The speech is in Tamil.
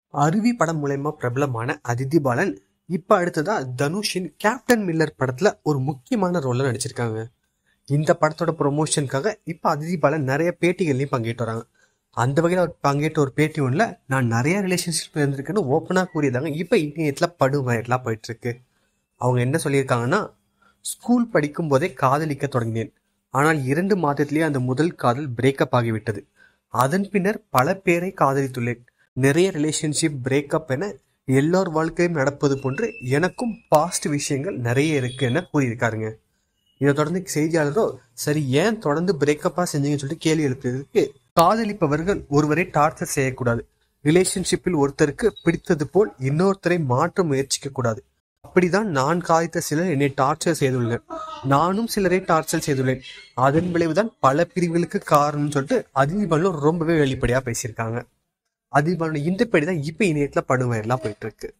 அருவி படம் மூலயமா பிரபலமான அதிதி பாலன் இப்ப அடுத்ததா தனுஷின் கேப்டன் மில்லர் படத்துல ஒரு முக்கியமான ரோல்ல நடிச்சிருக்காங்க இந்த படத்தோட ப்ரொமோஷனுக்காக இப்ப அதிதி பாலன் நிறைய பேட்டிகள்லையும் பங்கேற்று வராங்க அந்த வகையில் அவர் பங்கேற்ற ஒரு பேட்டி ஒன்றில் நான் நிறைய ரிலேஷன்ஷிப் இருந்திருக்கேன்னு ஓப்பனாக கூறியதாங்க இப்போ இணையத்தில் படு வயர்லாம் போயிட்டு இருக்கு அவங்க என்ன சொல்லியிருக்காங்கன்னா ஸ்கூல் படிக்கும் போதே காதலிக்க தொடங்கினேன் ஆனால் இரண்டு மாதத்திலேயே அந்த முதல் காதல் பிரேக்கப் ஆகிவிட்டது அதன் பின்னர் பல பேரை காதலித்துள்ளேன் நிறைய ரிலேஷன்ஷிப் பிரேக்கப் என எல்லோர் வாழ்க்கையும் நடப்பது போன்று எனக்கும் பாஸ்ட் விஷயங்கள் நிறைய இருக்கு என கூறியிருக்காருங்க இதை தொடர்ந்து செய்தியாளரோ சரி ஏன் தொடர்ந்து பிரேக்கப்பா செஞ்சீங்கன்னு சொல்லிட்டு கேள்வி எழுப்பியதற்கு காதலிப்பவர்கள் ஒருவரை டார்ச்சர் செய்யக்கூடாது ரிலேஷன்ஷிப்பில் ஒருத்தருக்கு பிடித்தது போல் இன்னொருத்தரை மாற்ற முயற்சிக்க கூடாது அப்படிதான் நான் காய்த்த சிலர் என்னை டார்ச்சர் செய்துள்ளனர் நானும் சிலரை டார்ச்சர் செய்துள்ளேன் அதன் விளைவுதான் பல பிரிவுகளுக்கு காரணம்னு சொல்லிட்டு அதிபாலும் ரொம்பவே வெளிப்படையா பேசியிருக்காங்க அதிபாலோட இந்த பேடி தான் இப்ப இணையத்துல படுவயர்லாம் போயிட்டு இருக்கு